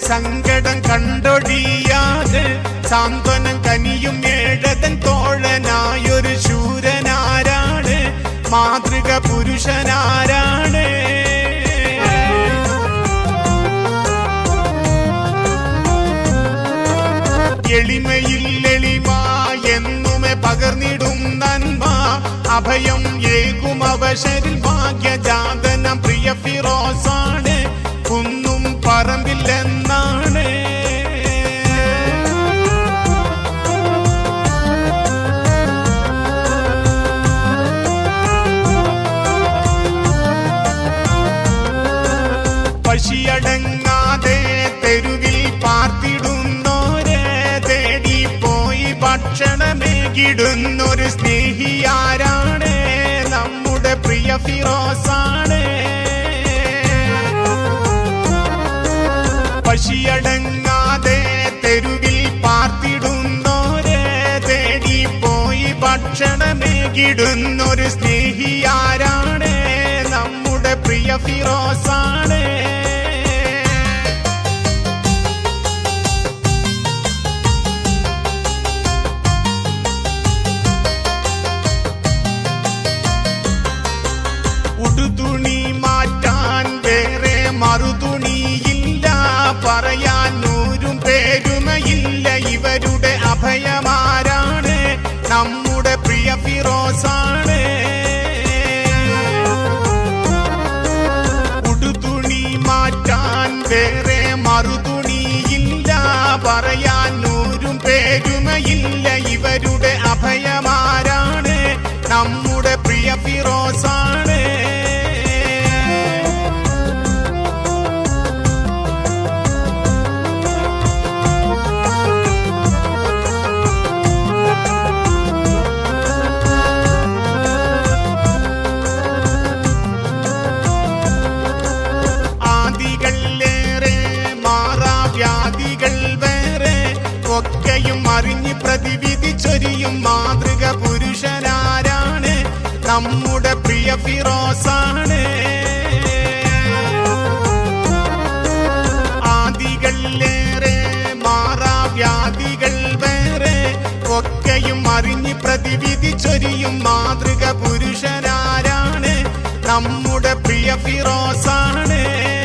സങ്കടം കണ്ടൊഴിയാതെ സാന്ത്വനം കനിയും ഏഴതൻ തോഴനായൊരു ശൂരനാരാണ് മാതൃക പുരുഷനാരാണ് എളിമയിൽ എളിമ എന്നുമെ പകർന്നിടും നന്മ അഭയം ഏകും അവശരിൽ ഭാഗ്യജാതനം പ്രിയ ഫിറോസാണ് കുന്നും പറമ്പില്ലെന്നാണ് പശിയടങ്ങാതെ തെരുവിൽ പാർത്തിടുന്നോരെ തേടി പോയി ഭക്ഷണമേകിടുന്നൊരു സ്നേഹിയാരാണ് നമ്മുടെ പ്രിയ ഫിറോസാണ് പശിയടങ്ങാതെ തെരുവിൽ പാർത്തിടുന്നോരെ തേടി പോയി ഭക്ഷണമേകിടുന്നൊരു സ്നേഹിയാരാണ് നമ്മുടെ പ്രിയ ഫിറോസാണ് ഉടുതുണി മാറ്റാൻ വേറെ മറുതുണിയില്ല പറയാൻ നൂരും പേരുമയില്ല ഇവരുടെ അഭയമാരാണ് നമ്മുടെ പ്രിയ ഫിറോസാണ് ഉടുതുണി മാറ്റാൻ വേറെ മറുതുണിയില്ല പറയാൻ നൂരും പേരുമയില്ല ഇവരുടെ അഭയമാരാണ് നമ്മുടെ പ്രിയ ഫിറോസാണ് ആദികളേറെ മാറാവ്യാധികൾ വേറെ ഒക്കെയും അറിഞ്ഞ് പ്രതിവിധി ചൊരിയും മാതൃക പുരുഷനാരാണ് നമ്മുടെ പ്രിയ ഫിറോസാണ് ആദികളേറെ മാറാവ്യാധികൾ വേറെ ഒക്കെയും അറിഞ്ഞ് പ്രതിവിധി ചൊരിയും മാതൃക പുരുഷനാരാണ് നമ്മുടെ പ്രിയ ഫിറോസാണ്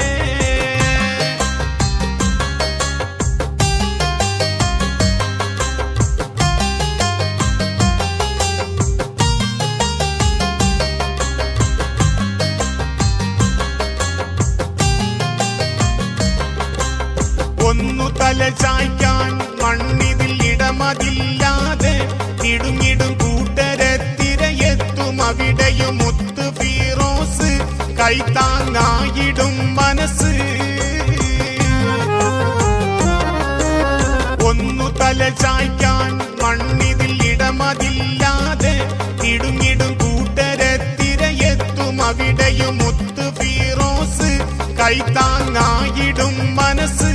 ഒന്നു തല ചായ്ക്കാൻ മണ്ണിതിൽ ഇടമതില്ലാതെ ഇടുങ്ങിടും കൂട്ടരെ തിരയെത്തും അവിടെയും മുത്ത് ഫീറോസ് കൈത്താങ്ങായിടും മനസ്സ് ഒന്നു തല ചായ്ക്കാൻ മണ്ണിതിൽ ഇടമതില്ലാതെ ഇടുങ്ങിടും കൂട്ടരെ തിരയെത്തും അവിടെയും മുത്ത് ഫീറോസ് കൈത്താങ്ങായിടും മനസ്സ്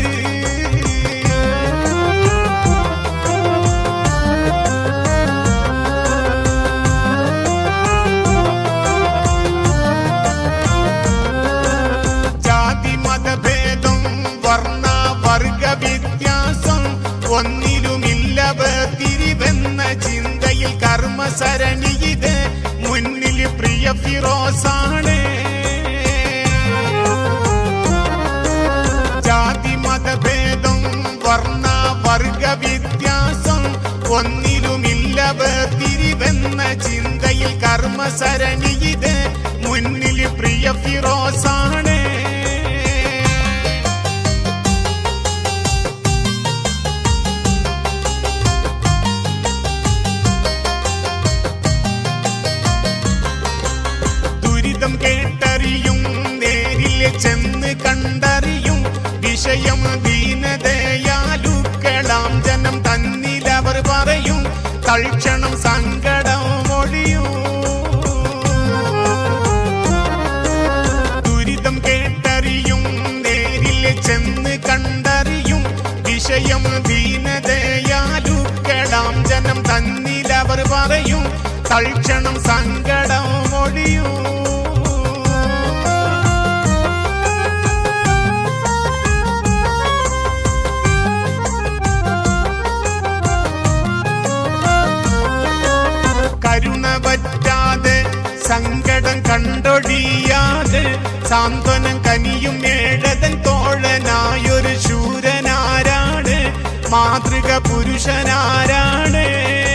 ജാതി മതഭേദം വർണ്ണ വർഗ വ്യത്യാസം ഒന്നിലുമില്ലവ തിരിവെന്ന ചിന്തയിൽ കർമ്മസരണിയത് മുന്നിൽ പ്രിയ ഫിറോസാണ് ജാതി മതഭേദം വർണ്ണ വർഗ വ്യത്യാസം ഒന്നിലുമില്ലവ തിരിവെന്ന ചിന്തയിൽ കർമ്മസരണിയത് മുന്നിൽ പ്രിയ ഫിറോസാണ് ദുരിതം കേട്ടറിയും നേരിലെ ചെന്ന് കണ്ടറിയും വിഷയം ദീനതയാലുക്കളാം ജനം തന്നിലവർ പറയും തൽക്ഷണം സങ്കടം ഒഴിയൂ ദുരിതം കേട്ടറിയും നേരിലെ ചെന്ന് കണ്ടറിയും വിഷയം ദീനതയാലുക്കളാം ജനം തന്നിലവർ പറയും തൽക്ഷണം സങ്കടം ഒഴിയൂ സാന്ത്വനം കനിയും ഏഴതൻ തോഴനായൊരു ശൂരനാരാണ് മാതൃക പുരുഷനാരാണ്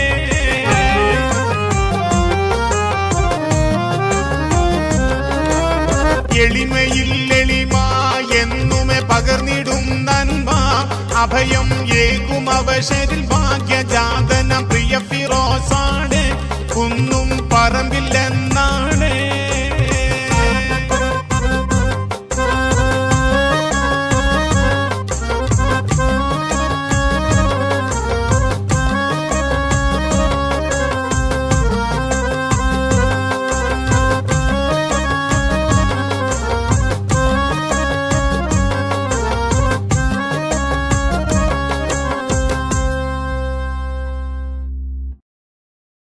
എളിമയിൽ എളിമ എന്നുമെ പകർന്നിടും നന്മ അഭയം ഏകും അവശരിൽ ഭാഗ്യജാതന പ്രിയ ഫിറോസാണ് കുന്നും